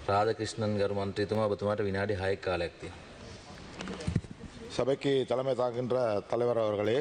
රාධකෘෂ්ණන් ගරු මන්ත්‍රීතුමා ඔබතුමාට විනාඩි 6ක් කාලයක් තියෙනවා. சபைக்கு தலைமை தாங்கின்ற தலைவர் அவர்களே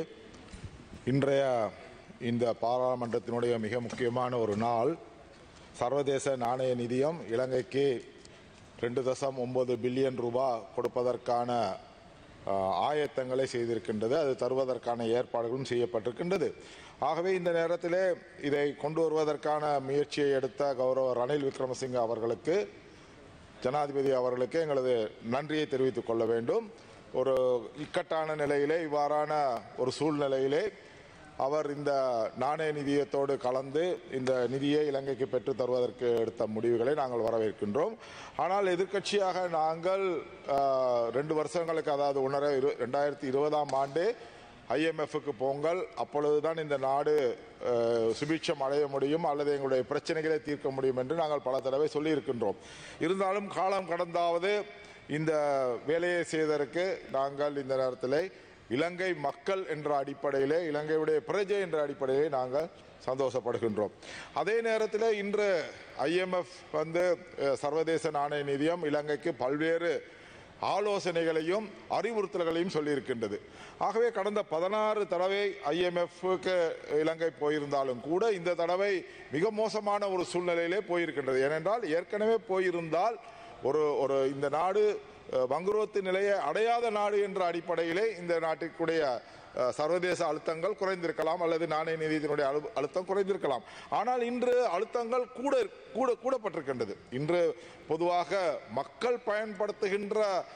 இன்றைய இந்த பாராளுமன்றத்தினுடைய மிக முக்கியமான ஒரு நாள் சர்வதேச நாணய நிதியம் இலங்கைக்கு ரெண்டு தசம் ஒன்பது பில்லியன் ரூபாய் கொடுப்பதற்கான அஹ், ஆயத்தங்களை செய்திருக்கின்றது அது தருவதற்கான ஏற்பாடுகளும் செய்யப்பட்டிருக்கின்றது ஆகவே இந்த நேரத்திலே இதை கொண்டு வருவதற்கான முயற்சியை எடுத்த கௌரவ ரணில் விக்ரமசிங்க அவர்களுக்கு ஜனாதிபதி அவர்களுக்கு எங்களது நன்றியை தெரிவித்துக் கொள்ள வேண்டும் ஒரு இக்கட்டான நிலையிலே இவ்வாறான ஒரு சூழ்நிலையிலே அவர் இந்த நாணய நிதியத்தோடு கலந்து இந்த நிதியை இலங்கைக்கு பெற்றுத் தருவதற்கு எடுத்த முடிவுகளை நாங்கள் வரவேற்கின்றோம் ஆனால் எதிர்க்கட்சியாக நாங்கள் ஆஹ், ரெண்டு வருஷங்களுக்கு அதாவது உணர இரு ரெண்டாயிரத்தி இருபதாம் ஆண்டு ஐஎம்எஃப்க்கு போங்கள் அப்பொழுதுதான் இந்த நாடு அஹ், சுபிட்சம் அடைய முடியும் அல்லது எங்களுடைய பிரச்சனைகளை தீர்க்க முடியும் என்று நாங்கள் பல தடவை சொல்லியிருக்கின்றோம் இருந்தாலும் காலம் கடந்தாவது இந்த வேலையை செய்வதற்கு நாங்கள் இந்த நேரத்தில் இலங்கை மக்கள் என்ற அடிப்படையிலே இலங்கையுடைய பிரஜை என்ற அடிப்படையிலே நாங்கள் சந்தோஷப்படுகின்றோம் அதே நேரத்தில் இன்று ஐஎம்எஃப் வந்து அஹ், சர்வதேச நாணய நிதியம் இலங்கைக்கு பல்வேறு ஆலோசனைகளையும் அறிவுறுத்தல்களையும் சொல்லியிருக்கின்றது ஆகவே கடந்த பதினாறு தடவை ஐஎம்எஃப்க்கு இலங்கை போயிருந்தாலும் கூட இந்த தடவை மிக மோசமான ஒரு சூழ்நிலையிலே போயிருக்கின்றது ஏனென்றால் ஏற்கனவே போயிருந்தால் ஒரு ஒரு இந்த நாடு அஹ், வங்குரோத்து நிலையை அடையாத நாடு என்ற அடிப்படையிலே இந்த நாட்டிற்குடைய அஹ், சர்வதேச அழுத்தங்கள் குறைந்திருக்கலாம் அல்லது நாணய நிதியத்தினுடைய அழு- அழுத்தம் குறைந்திருக்கலாம் ஆனால் இன்று அழுத்தங்கள் கூட கூட கூடப்பட்டிருக்கின்றது இன்று பொதுவாக மக்கள் பயன்படுத்துகின்ற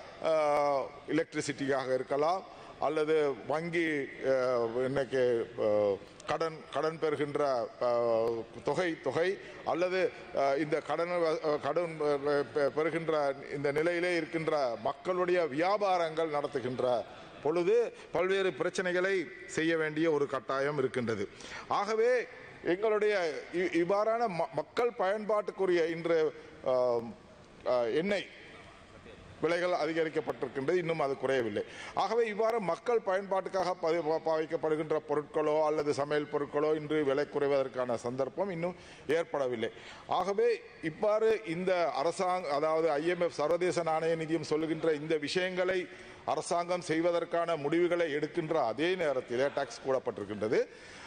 எலக்ட்ரிசிட்டியாக இருக்கலாம் அல்லது வங்கி அஹ், இன்னைக்கு அஹ், கடன் கடன் பெறுகின்ற அஹ், தொகை தொகை அல்லது அஹ், இந்த கடன் அஹ், கடன் பெ- பெ- பெறுகின்ற இந்த நிலையிலே இருக்கின்ற மக்களுடைய வியாபாரங்கள் நடத்துகின்ற பொழுது பல்வேறு பிரச்சனைகளை செய்ய வேண்டிய ஒரு கட்டாயம் இருக்கின்றது ஆகவே எங்களுடைய இ- இவ்வாறான ம- மக்கள் பயன்பாட்டுக்குரிய இன்று அஹ், அஹ், எண்ணெய் விலைகள் அதிகரிக்கப்பட்டிருக்கின்றது இன்னும் அது குறையவில்லை ஆகவே இவ்வாறு மக்கள் பயன்பாட்டுக்காக பதி- பா- பாவிக்கப்படுகின்ற பொருட்களோ அல்லது சமையல் பொருட்களோ இன்று விலை குறைவதற்கான சந்தர்ப்பம் இன்னும் ஏற்படவில்லை ஆகவே இவ்வாறு இந்த அரசாங்க அதாவது ஐஎம்எஃப் சர்வதேச நாணய நிதியம் சொல்லுகின்ற இந்த விஷயங்களை அரசாங்கம் செய்வதற்கான முடிவுகளை எடுக்கின்ற அதே நேரத்தில் டாக்ஸ் கூடப்பட்டிருக்கின்றது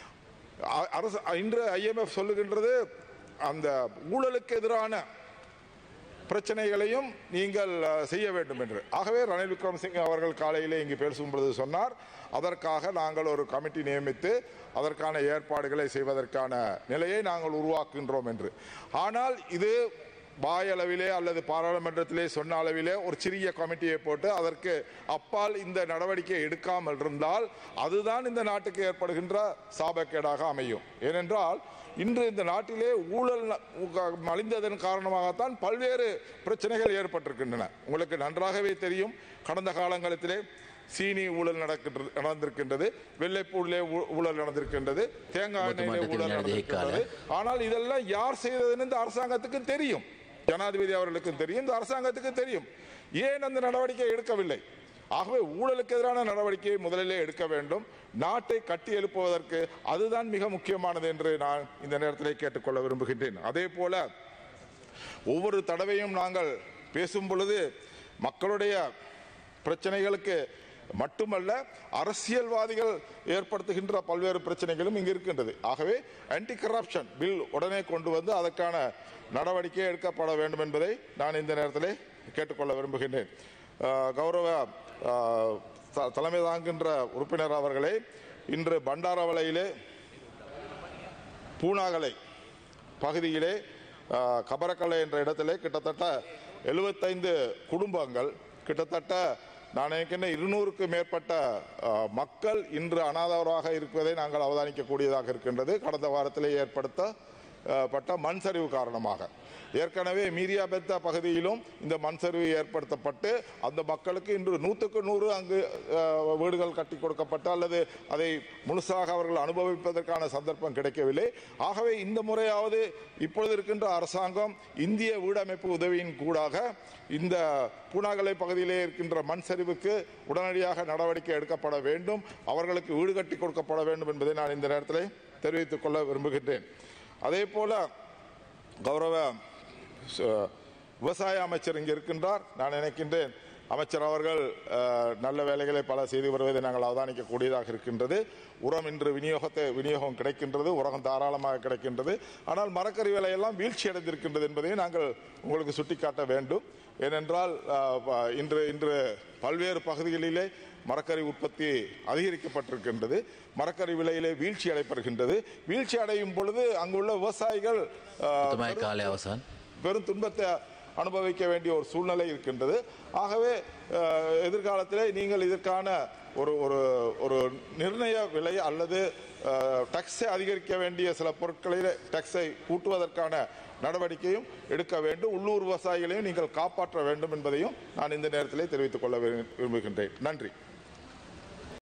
அ- அரசு இன்று ஐஎம்எஃப் சொல்லுகின்றது அந்த ஊழலுக்கு எதிரான பிரச்சனைகளையும் நீங்கள் அஹ், செய்ய வேண்டும் என்று ஆகவே ரணில் விக்ரமசிங்கே அவர்கள் காலையிலே இங்கு பேசும் பொழுது சொன்னார் அதற்காக நாங்கள் ஒரு கமிட்டி நியமித்து அதற்கான ஏற்பாடுகளை செய்வதற்கான நிலையை நாங்கள் உருவாக்குகின்றோம் என்று ஆனால் இது வாயளவிலே அல்லது பாராளுமன்றத்திலே சொன்ன அளவிலே ஒரு சிறிய கமிட்டியை போட்டு அதற்கு அப்பால் இந்த நடவடிக்கை எடுக்காமல் இருந்தால் அதுதான் இந்த நாட்டுக்கு ஏற்படுகின்ற சாபக்கேடாக அமையும் ஏனென்றால் இன்று இந்த நாட்டிலே ஊழல் ந- உக- மலிந்ததன் காரணமாகத்தான் பல்வேறு பிரச்சனைகள் ஏற்பட்டிருக்கின்றன உங்களுக்கு நன்றாகவே தெரியும் கடந்த காலங்களிலே சீனி ஊழல் நடக்கின்ற- நடந்திருக்கின்றது வெள்ளைப்பூடிலே ஊ- ஊழல் நடந்திருக்கின்றது தேங்காய் எண்ணெயிலே ஒட்டுமொத்த ஊழல் வினாடி நடந்திருக்கின்றது ஆனால் இதெல்லாம் யார் செய்ததுன்னு இந்த அரசாங்கத்துக்கு தெரியும் ஜனாதிபதி அவர்களுக்கும் தெரியும் இந்த அரசாங்கத்துக்கு தெரியும் ஏன் அந்த நடவடிக்கை எடுக்கவில்லை ஆகவே ஊழலுக்கு எதிரான நடவடிக்கையை முதலிலே எடுக்க வேண்டும் நாட்டை கட்டி எழுப்புவதற்கு அதுதான் மிக முக்கியமானது என்று நான் இந்த நேரத்திலே கேட்டுக்கொள்ள விரும்புகின்றேன் அதே போல ஒவ்வொரு தடவையும் நாங்கள் பேசும் பொழுது மக்களுடைய பிரச்சனைகளுக்கு மட்டுமல்ல அரசியல்வாதிகள் ஏற்படுத்துகின்ற பல்வேறு பிரச்சனைகளும் இங்கு இருக்கின்றது ஆகவே ஆன்டி கரப்ஷன் பில் உடனே கொண்டு வந்து அதற்கான நடவடிக்கை எடுக்கப்பட வேண்டும் என்பதை நான் இந்த நேரத்திலே கேட்டுக்கொள்ள விரும்புகின்றேன் ஆஹ் கௌரவ ஆஹ் த- தலைமை தாங்குகின்ற உறுப்பினர் அவர்களே இன்று பண்டாரவளையிலே பூனாகலை பகுதியிலே ஆ, கபரக்கலை என்ற இடத்திலே கிட்டத்தட்ட எழுபத்தைந்து குடும்பங்கள் கிட்டத்தட்ட நான் நினைக்கின்ற இருநூறுக்கு மேற்பட்ட ஆ, மக்கள் இன்று அனாதவராக இருப்பதை நாங்கள் அவதானிக்கக்கூடியதாக இருக்கின்றது கடந்த வாரத்திலே ஏற்படுத்த ஆ, பட்ட மண் சரிவு காரணமாக ஏற்கனவே மீரியாபெத்த பகுதியிலும் இந்த மண் சரிவு ஏற்படுத்தப்பட்டு அந்த மக்களுக்கு இன்று நூற்றுக்கு நூறு அங்கு அஹ், வீடுகள் கட்டி கொடுக்கப்பட்டு அல்லது அதை முழுசாக அவர்கள் அனுபவிப்பதற்கான சந்தர்ப்பம் கிடைக்கவில்லை ஆகவே இந்த முறையாவது இப்பொழுது இருக்கின்ற அரசாங்கம் இந்திய வீடமைப்பு உதவியின் கூடாக இந்த பூனாகலை பகுதியிலே இருக்கின்ற மண் சரிவுக்கு உடனடியாக நடவடிக்கை எடுக்கப்பட வேண்டும் அவர்களுக்கு வீடு கட்டி கொடுக்கப்பட வேண்டும் என்பதை நான் இந்த நேரத்தில் தெரிவித்துக் கொள்ள விரும்புகின்றேன் அதே போல கௌரவ ச- விவசாய அமைச்சர் இங்கே இருக்கின்றார் நான் நினைக்கின்றேன் அமைச்சர் அவர்கள் அஹ், நல்ல வேலைகளை பல செய்து வருவதை நாங்கள் அவதானிக்கக்கூடியதாக இருக்கின்றது உரம் இன்று விநியோகத்தை விநியோகம் கிடைக்கின்றது உரம் தாராளமாக கிடைக்கின்றது ஆனால் மரக்கறி விலையெல்லாம் வீழ்ச்சி அடைந்திருக்கின்றது என்பதை நாங்கள் உங்களுக்கு சுட்டிக்காட்ட வேண்டும் ஏனென்றால் அஹ், ப- இன்று இன்று பல்வேறு பகுதிகளிலே மரக்கறி உற்பத்தி அதிகரிக்கப்பட்டிருக்கின்றது மரக்கறி விலையிலே வீழ்ச்சி அடைப்படுகின்றது வீழ்ச்சி அடையும் பொழுது அங்குள்ள விவசாயிகள் அஹ், තුමයි කාලය අවසන්. பெரும் துன்பத்தை அனுபவிக்க வேண்டிய ஒரு சூழ்நிலை இருக்கின்றது ஆகவே அஹ், எதிர்காலத்திலே நீங்கள் இதற்கான ஒரு ஒரு ஒரு நிர்ணய விலை அல்லது டாக்ஸை அதிகரிக்க வேண்டிய சில பொருட்களிலே டாக்ஸை கூட்டுவதற்கான நடவடிக்கையும் எடுக்க வேண்டும் உள்ளூர் விவசாயிகளையும் நீங்கள் காப்பாற்ற வேண்டும் என்பதையும் நான் இந்த நேரத்திலே தெரிவித்துக் கொள்ள விரும்புகின்றேன் நன்றி